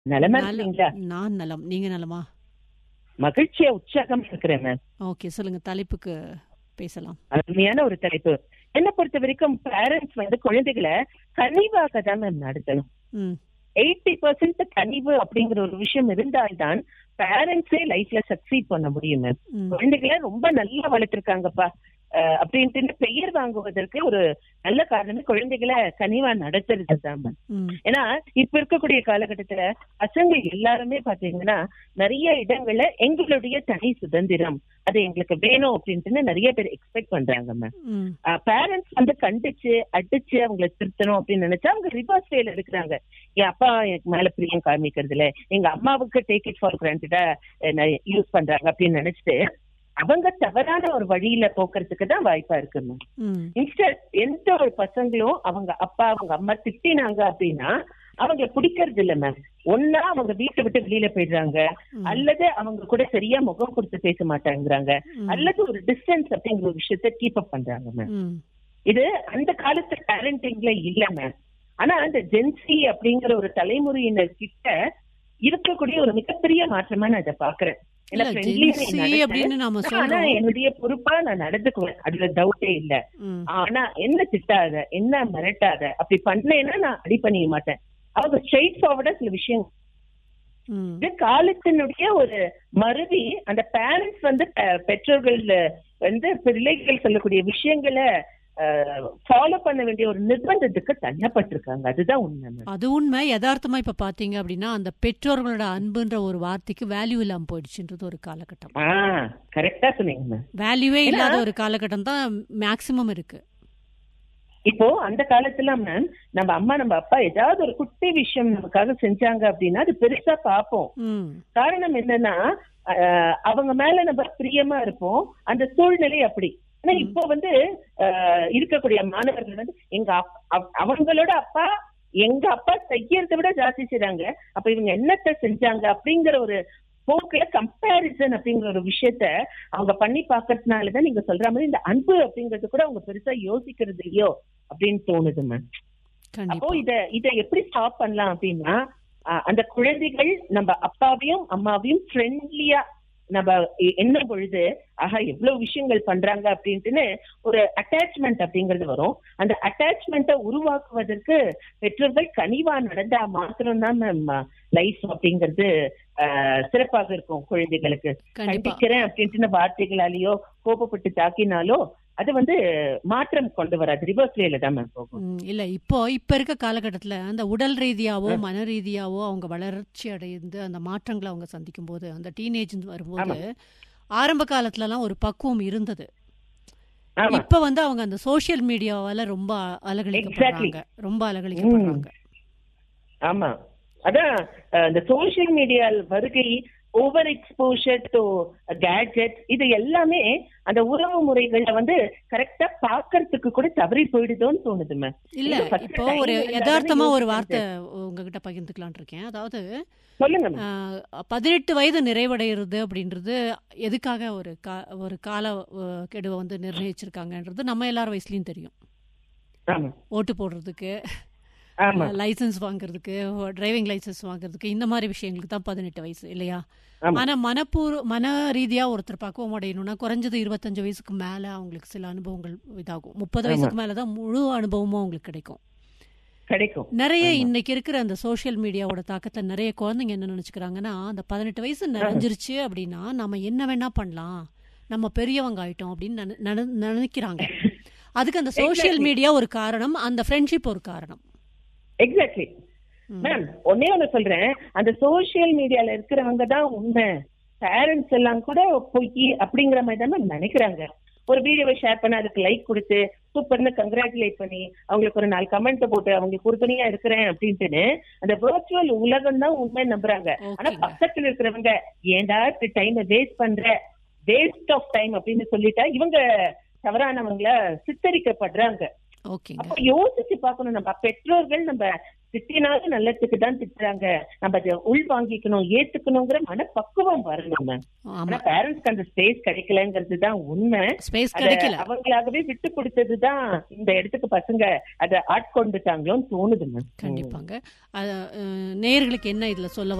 நலமா நலம் இருக்கீங்களா நான் நலம் நீங்க நலமா மகிழ்ச்சியா உற்சாகமா இருக்கிறேன் மேம் ஓகே சொல்லுங்க தலைப்புக்கு பேசலாம் அருமையான ஒரு தலைப்பு என்ன பொறுத்த வரைக்கும் பேரண்ட்ஸ் வந்து குழந்தைகளை கனிவாக தான் மேம் நடத்தணும் ம் எயிட்டி பர்சன்ட் கனிவு அப்படிங்கிற ஒரு விஷயம் இருந்தால்தான் பேரண்ட்ஸே லைஃப்ல சக்சீட் பண்ண முடியும் மேம் ம் குழந்தைகளை ரொம்ப நல்லா வளர்த்திருக்காங்கப்பா அஹ் அப்படின்ட்டு பெயர் வாங்குவதற்கு ஒரு நல்ல காரணமே குழந்தைகளை கனிவா நடத்துறது தான் மேம் ம் ஏன்னா இப்ப இருக்கக்கூடிய காலகட்டத்துல பசங்க எல்லாருமே பாத்தீங்கன்னா நிறைய இடங்கள்ல எங்களுடைய தனி சுதந்திரம் அது எங்களுக்கு வேணும் அப்படின்ட்டு நிறைய பேர் எக்ஸ்பெக்ட் பண்றாங்க மேம் ம் பேரண்ட்ஸ் வந்து கண்டிச்சு அடிச்சு அவங்கள திருத்தணும் அப்படின்னு நினைச்சா அவங்க ரிவர்ஸ் வேல எடுக்கிறாங்க என் அப்பா எனக்கு மேல பிரியம் காமிக்கிறது இல்ல எங்க அம்மாவுக்கு டேக் இட் ஃபார் கிராண்டடா யூஸ் பண்றாங்க அப்படின்னு நினைச்சிட்டு அவங்க தவறான ஒரு வழியில போக்குறதுக்கு தான் வாய்ப்பா இருக்கு மேம் ம் இன்ஸ்டன்ட் எந்த ஒரு பசங்களும் அவங்க அப்பா அவங்க அம்மா திட்டினாங்க அப்படின்னா அவங்க பிடிக்கிறது இல்ல மேம் ஒன்னா அவங்க வீட்டை விட்டு வெளியில போயிடுறாங்க ம். அல்லது அவங்க கூட சரியா முகம் கொடுத்து பேச மாட்டாங்கிறாங்க ம். அல்லது ஒரு டிஸ்டன்ஸ் அப்படிங்கிற ஒரு விஷயத்த கீப் அப் பண்றாங்க மேம் ம் இது அந்த காலத்து பேரண்டிங்ல இல்ல மேம் ஆனா அந்த ஜென்சி அப்படிங்கிற ஒரு தலைமுறையினர் கிட்ட இருக்கக்கூடிய ஒரு மிகப்பெரிய மாற்றமா நான் இதை பாக்குறேன் ஏன்னா இல்ல friendly யா ஜென்சி நடக்க- அப்படின்னு நாம ஆனா சொல்றோம் என்னுடைய பொறுப்பா நான் நடந்துக்குவேன் அதுல டவுட்டே இல்ல ம் ஆனா என்ன திட்டாத என்ன மிரட்டாத அப்படி பண்ணேன்னா நான் அடி பண்ணிக்க மாட்டேன் அவங்க ஸ்ட்ரெயிட் ஃபார்வர்டா சில விஷயம் ம் இது காலத்தினுடைய ஒரு மருவி அந்த பேரண்ட்ஸ் வந்து பெ- பெற்றோர்கள் வந்து பிள்ளைகள் சொல்லக்கூடிய விஷயங்களை ஃபாலோ பண்ண வேண்டிய ஒரு நிர்பந்தத்துக்கு தள்ளப்பட்டிருக்காங்க அதுதான் உண்மை ma'am. அது உண்மை யதார்த்தமா இப்ப பாத்தீங்க அப்படின்னா அந்த பெற்றோர்களோட அன்புன்ற ஒரு வார்த்தைக்கு வேல்யூ இல்லாம போயிடுச்சுன்றது ஒரு காலகட்டம் ஆ கரெக்டா சொன்னீங்க ma'am. வேல்யூவே ஏன்னா- இல்லாத ஒரு காலகட்டம் தான் மேக்சிமம் இருக்கு இப்போ அந்த காலத்துல மேம் நம்ம அம்மா நம்ம அப்பா ஏதாவது ஒரு குட்டி விஷயம் நமக்காக செஞ்சாங்க அப்படின்னா அது பெருசா பார்ப்போம் ம் காரணம் என்னன்னா அஹ், அவங்க மேல நம்ம பிரியமா இருப்போம் அந்த சூழ்நிலை அப்படி ஆனா இப்போ வந்து அஹ், இருக்கக்கூடிய மாணவர்கள் வந்து எங்க அப்- அவ- அவங்களோட அப்பா எங்க அப்பா செய்யறதை விட ஜாஸ்தி செய்றாங்க அப்ப இவங்க என்னத்த செஞ்சாங்க அப்படிங்கிற ஒரு போக்குல கம்பேரிசன் அப்படிங்கிற ஒரு விஷயத்த அவங்க பண்ணி பாக்குறதுனாலதான் நீங்க சொல்ற மாதிரி இந்த அன்பு அப்படிங்கறது கூட அவங்க பெருசா யோசிக்கிறது இல்லையோ அப்படின்னு தோணுது மேம் அப்போ கண்டிப்பா இத இத எப்படி ஸ்டாப் பண்ணலாம் அப்படின்னா அஹ், அந்த குழந்தைகள் நம்ம அப்பாவையும் அம்மாவையும் ஃப்ரெண்ட்லியா நம்ம எ- எண்ணும் பொழுது ஆஹா எவ்வளவு விஷயங்கள் பண்றாங்க அப்படின்ட்டுன்னு ஒரு அட்டாச்மெண்ட் அப்படிங்கிறது வரும் அந்த அட்டாச்மெண்ட்டை உருவாக்குவதற்கு பெற்றோர்கள் கனிவா நடந்தா மாத்திரம்தான் மேம் லைஃப் அப்படிங்கிறது அஹ், சிறப்பாக இருக்கும் குழந்தைகளுக்கு கண்டிப்பா கண்டிக்கிறேன் அப்படின்ட்டு வார்த்தைகளாலேயோ கோபப்பட்டு தாக்கினாலோ அது வந்து மாற்றம் கொண்டு வராது ரிவர்ஸ் வேல தான் மேம் போகும் ம், இல்ல இப்போ இப்ப இருக்க காலகட்டத்துல அந்த உடல் ரீதியாவோ மன ரீதியாவோ அவங்க வளர்ச்சி அடைந்து அந்த மாற்றங்களை அவங்க சந்திக்கும் போது அந்த டீனேஜ் வரும்போது ஆரம்ப காலத்துல எல்லாம் ஒரு பக்குவம் இருந்தது ஆமா இப்ப வந்து அவங்க அந்த சோஷியல் மீடியாவால ரொம்ப அலகழிக்கப்படுறாங்க ரொம்ப அலகழிக்கப்படுறாங்க ஆமா அதான் அஹ், இந்த சோசியல் மீடியா வருகை ஓவர் எக்ஸ்போஷர் டு கேட்ஜெட் இது எல்லாமே அந்த உறவு முறைகள்ல வந்து கரெக்டா பாக்குறதுக்கு கூட தவறி போயிடுதோன்னு தோணுது மேம் இல்ல இன்னும் first இப்போ time ஒரு இருந்தா தானே யதார்த்தமா ஒரு யோசிக்கிறது. வார்த்தை உங்ககிட்ட பகிர்ந்துக்கலாம்னு இருக்கேன் அதாவது சொல்லுங்க மேம் ஆஹ், பதினெட்டு வயது நிறைவடைகிறது அப்படின்றது எதுக்காக ஒரு கா ஒரு கால அஹ், கெடுவை வந்து நிர்ணயிச்சிருக்காங்கன்றது நம்ம எல்லார் வயசுலயும் தெரியும் ஆமா ஓட்டு போடுறதுக்கு ஆமா லைசென்ஸ் வாங்குறதுக்கு டிரைவிங் லைசென்ஸ் வாங்குறதுக்கு இந்த மாதிரி விஷயங்களுக்கு தான் பதினெட்டு வயசு இல்லையா ஆமா. ஆனா மனப்பூர்வ மன ரீதியா ஒருத்தர் பக்குவம் அடையணும்னா குறைஞ்சது இருபத்தஞ்சு வயசுக்கு மேல அவங்களுக்கு சில அனுபவங்கள் இதாகும் முப்பது வயசுக்கு மேலதான் முழு அனுபவமும் அவங்களுக்கு கிடைக்கும் கிடைக்கும் நிறைய இன்னைக்கு இருக்கிற அந்த சோஷியல் மீடியாவோட தாக்கத்துல நிறைய குழந்தைங்க என்ன நினைச்சுக்கிறாங்கன்னா அந்த பதினெட்டு வயசு நிறைஞ்சிருச்சு அப்படின்னா நம்ம என்ன வேணா பண்ணலாம் நம்ம பெரியவங்க ஆயிட்டோம் அப்படின்னு நினை- நினை- நினைக்கிறாங்க அதுக்கு அந்த சோஷியல் மீடியா ஒரு காரணம் அந்த ஃப்ரெண்ட்ஷிப் ஒரு காரணம் எக்ஸாக்ட்லி மேம் ஒன்னே ஒண்ணு சொல்றேன் அந்த சோசியல் மீடியால இருக்கிறவங்க தான் உண்மை பேரண்ட்ஸ் எல்லாம் கூட பொய் அப்படிங்கிற மாதிரி தான் ma'am நினைக்கிறாங்க ஒரு வீடியோவை ஷேர் பண்ண அதுக்கு லைக் கொடுத்து சூப்பர்னு கங்க்ராச்சுலேட் பண்ணி அவங்களுக்கு ஒரு நாலு கமெண்ட் போட்டு அவங்களுக்கு உறுதுணையா இருக்கிறேன் அப்படின்ட்டுன்னு அந்த விர்ச்சுவல் உலகம் தான் உண்மை நம்புறாங்க ஆனா ஓகேங்க. பக்கத்துல இருக்கிறவங்க ஏன்டா இப்படி டைம் வேஸ்ட் பண்ற வேஸ்ட் ஆஃப் டைம் அப்படின்னு சொல்லிட்டா இவங்க தவறானவங்கள சித்தரிக்கப்படுறாங்க ஓகேங்க அப்ப யோசிச்சு பார்க்கணும் நம்ம பெற்றோர்கள் நம்ம திட்டினாலும் நல்லதுக்கு தான் திட்டுறாங்க நம்ம அதை உள் வாங்கிக்கணும் ஏத்துக்கணுங்கிற மனப்பக்குவம் வரணும் மேம் ஆமா ஆனா பேரண்ட்ஸ்க்கு அந்த ஸ்பேஸ் கிடைக்கலங்கிறது தான் உண்மை ஸ்பேஸ் அத கிடைக்கல அவங்களாகவே விட்டு கொடுத்ததுதான் இந்த இடத்துக்கு பசங்க அதை ஆட்கொண்டுட்டாங்களோன்னு தோணுது மேம் கண்டிப்பாங்க அஹ், அஹ், நேயர்களுக்கு என்ன இதுல சொல்ல